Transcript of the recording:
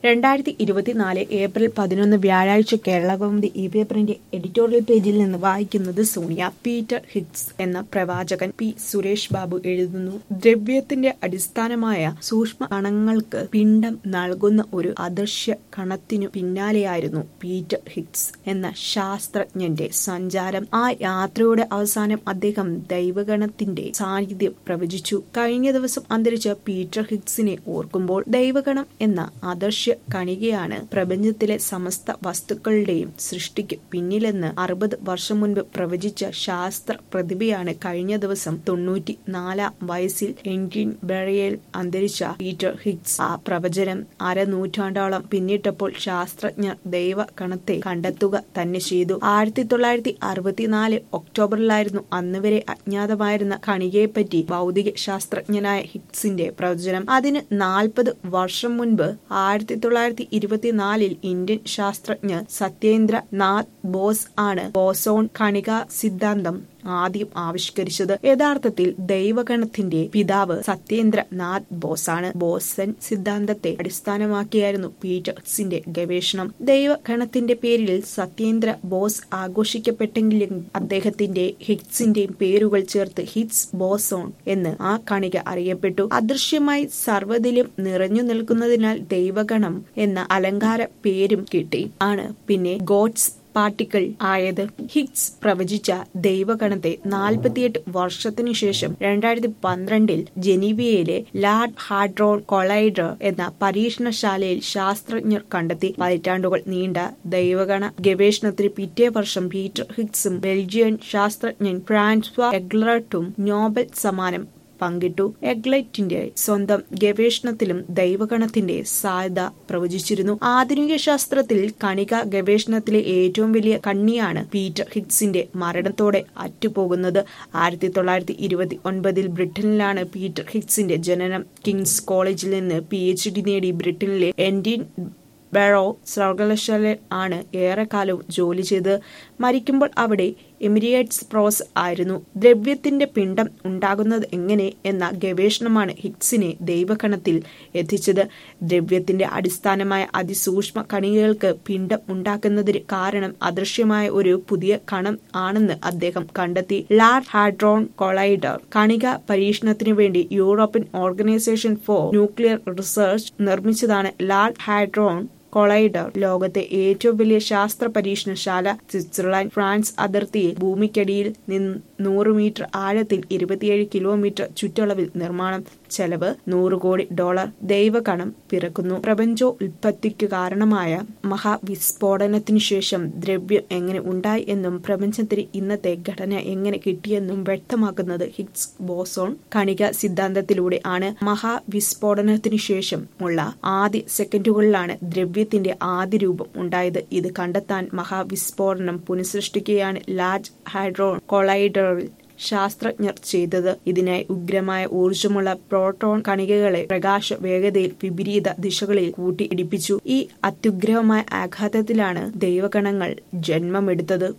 രണ്ടായിരത്തി ഇരുപത്തിനാല് ഏപ്രിൽ പതിനൊന്ന് വ്യാഴാഴ്ച കേരളകൗമുദി ഈ പേപ്പറിന്റെ എഡിറ്റോറിയൽ പേജിൽ നിന്ന് വായിക്കുന്നത് സോണിയ പീറ്റർ ഹിഗ്സ് എന്ന പ്രവാചകൻ പി സുരേഷ് ബാബു എഴുതുന്നു ദ്രവ്യത്തിന്റെ അടിസ്ഥാനമായ സൂക്ഷ്മ കണങ്ങൾക്ക് പിണ്ഡം നൽകുന്ന ഒരു അദൃശ്യ കണത്തിനു പിന്നാലെയായിരുന്നു പീറ്റർ ഹിഗ്സ് എന്ന ശാസ്ത്രജ്ഞന്റെ സഞ്ചാരം ആ യാത്രയുടെ അവസാനം അദ്ദേഹം ദൈവഗണത്തിന്റെ സാന്നിധ്യം പ്രവചിച്ചു കഴിഞ്ഞ ദിവസം അന്തരിച്ച പീറ്റർ ഹിഗ്സിനെ ഓർക്കുമ്പോൾ ദൈവഗണം എന്ന അദൃശ്യ കണികയാണ് പ്രപഞ്ചത്തിലെ സമസ്ത വസ്തുക്കളുടെയും സൃഷ്ടിക്ക് പിന്നിലെന്ന് അറുപത് വർഷം മുൻപ് പ്രവചിച്ച ശാസ്ത്ര പ്രതിഭയാണ് കഴിഞ്ഞ ദിവസം തൊണ്ണൂറ്റി നാലാം വയസ്സിൽ എൻജിൻ ബെറിയൽ അന്തരിച്ച പീറ്റർ ഹിഗ്സ് ആ പ്രവചനം അരനൂറ്റാണ്ടോളം പിന്നിട്ടപ്പോൾ ശാസ്ത്രജ്ഞർ ദൈവ കണത്തെ കണ്ടെത്തുക തന്നെ ചെയ്തു ആയിരത്തി തൊള്ളായിരത്തി അറുപത്തിനാല് ഒക്ടോബറിലായിരുന്നു അന്നുവരെ അജ്ഞാതമായിരുന്ന കണികയെപ്പറ്റി ഭൗതിക ശാസ്ത്രജ്ഞനായ ഹിഗ്സിന്റെ പ്രവചനം അതിന് നാൽപ്പത് വർഷം മുൻപ് ആയിരത്തി തൊള്ളായിരത്തി ഇരുപത്തിനാലിൽ ഇന്ത്യൻ ശാസ്ത്രജ്ഞർ സത്യേന്ദ്ര നാഥ് ബോസ് ആണ് ബോസോൺ കണിക സിദ്ധാന്തം ആദ്യം ആവിഷ്കരിച്ചത് യഥാർത്ഥത്തിൽ ദൈവഗണത്തിന്റെ പിതാവ് സത്യേന്ദ്ര നാഥ് ബോസാണ് ബോസൻ സിദ്ധാന്തത്തെ അടിസ്ഥാനമാക്കിയായിരുന്നു പീറ്റർസിന്റെ ഗവേഷണം ദൈവഗണത്തിന്റെ പേരിൽ സത്യേന്ദ്ര ബോസ് ആഘോഷിക്കപ്പെട്ടെങ്കിലും അദ്ദേഹത്തിന്റെ ഹിഗ്സിന്റെയും പേരുകൾ ചേർത്ത് ഹിഗ്സ് ബോസോൺ എന്ന് ആ കണിക അറിയപ്പെട്ടു അദൃശ്യമായി സർവ്വതിലും നിറഞ്ഞു നിൽക്കുന്നതിനാൽ ദൈവഗണം എന്ന അലങ്കാര പേരും കിട്ടി ആണ് പിന്നെ ഗോഡ്സ് പാർട്ടിക്കിൾ ആയത് ഹിഗ്സ് പ്രവചിച്ച ദൈവഗണത്തെ നാൽപ്പത്തിയെട്ട് വർഷത്തിനു ശേഷം രണ്ടായിരത്തി പന്ത്രണ്ടിൽ ജനീവയിലെ ലാഡ് ഹാഡ്രോൺ കൊളൈഡർ എന്ന പരീക്ഷണശാലയിൽ ശാസ്ത്രജ്ഞർ കണ്ടെത്തി പതിറ്റാണ്ടുകൾ നീണ്ട ദൈവഗണ ഗവേഷണത്തിന് പിറ്റേ വർഷം പീറ്റർ ഹിഗ്സും ബെൽജിയൻ ശാസ്ത്രജ്ഞൻ ഫ്രാൻസ്വ എഗ്ലർട്ടും നോബൽ സമ്മാനം പങ്കിട്ടു എഗ്ലൈറ്റിന്റെ സ്വന്തം ഗവേഷണത്തിലും ദൈവഗണത്തിന്റെ സാധ്യത പ്രവചിച്ചിരുന്നു ആധുനിക ശാസ്ത്രത്തിൽ കണിക ഗവേഷണത്തിലെ ഏറ്റവും വലിയ കണ്ണിയാണ് പീറ്റർ ഹിഗ്സിന്റെ മരണത്തോടെ അറ്റുപോകുന്നത് ആയിരത്തി തൊള്ളായിരത്തി ഇരുപത്തി ഒൻപതിൽ ബ്രിട്ടനിലാണ് പീറ്റർ ഹിഗ്സിന്റെ ജനനം കിങ്സ് കോളേജിൽ നിന്ന് പി എച്ച് ഡി നേടി ബ്രിട്ടനിലെ എൻഡിൻ ബെറോ സർവകലാശാല ആണ് ഏറെക്കാലവും ജോലി ചെയ്ത് മരിക്കുമ്പോൾ അവിടെ എമിരിയേറ്റ്സ് പ്രോസ് ആയിരുന്നു ദ്രവ്യത്തിന്റെ പിണ്ഡം ഉണ്ടാകുന്നത് എങ്ങനെ എന്ന ഗവേഷണമാണ് ഹിഗ്സിനെ ദൈവകണത്തിൽ എത്തിച്ചത് ദ്രവ്യത്തിന്റെ അടിസ്ഥാനമായ അതിസൂക്ഷ്മ കണികകൾക്ക് പിണ്ഡം ഉണ്ടാക്കുന്നതിന് കാരണം അദൃശ്യമായ ഒരു പുതിയ കണം ആണെന്ന് അദ്ദേഹം കണ്ടെത്തി ലാർഡ് ഹാഡ്രോൺ കൊളൈഡർ കണിക പരീക്ഷണത്തിനു വേണ്ടി European Organization for Nuclear Research നിർമ്മിച്ചതാണ് ലാർഡ് ഹാഡ്രോൺ കൊളൈഡർ ലോകത്തെ ഏറ്റവും വലിയ ശാസ്ത്ര പരീക്ഷണശാല സ്വിറ്റ്സർലാൻഡ് ഫ്രാൻസ് അതിർത്തിയിൽ ഭൂമിക്കടിയിൽ നിന്ന് നൂറ് മീറ്റർ ആഴത്തിൽ ഇരുപത്തിയേഴ് കിലോമീറ്റർ ചുറ്റളവിൽ നിർമ്മാണം ചെലവ് നൂറ് കോടി ഡോളർ ദൈവകണം പിറക്കുന്നു പ്രപഞ്ചോ ഉൽപ്പത്തിക്ക് കാരണമായ മഹാവിസ്ഫോടനത്തിനു ശേഷം ദ്രവ്യം എങ്ങനെ ഉണ്ടായി എന്നും പ്രപഞ്ചത്തിന് ഇന്നത്തെ ഘടന എങ്ങനെ കിട്ടിയെന്നും വ്യക്തമാക്കുന്നത് ഹിഗ്സ് ബോസോൺ കണിക സിദ്ധാന്തത്തിലൂടെ ആണ് മഹാവിസ്ഫോടനത്തിനു ശേഷം ഉള്ള ആദ്യ സെക്കൻഡുകളിലാണ് ദ്രവ്യത്തിന്റെ ആദ്യ രൂപം ഉണ്ടായത് ഇത് കണ്ടെത്താൻ മഹാവിസ്ഫോടനം പുനഃസൃഷ്ടിക്കുകയാണ് ലാർജ് ഹൈഡ്രോൺ കൊളൈഡറിൽ ശാസ്ത്രജ്ഞർ ചെയ്തത് ഇതിനായി ഉഗ്രമായ ഊർജമുള്ള പ്രോട്ടോൺ കണികകളെ പ്രകാശ വേഗതയിൽ വിപരീത ദിശകളിൽ കൂട്ടി ഇടിപ്പിച്ചു ഈ അത്യുഗ്രഹമായ ആഘാതത്തിലാണ് ദൈവഗണങ്ങൾ ജന്മമെടുത്തത്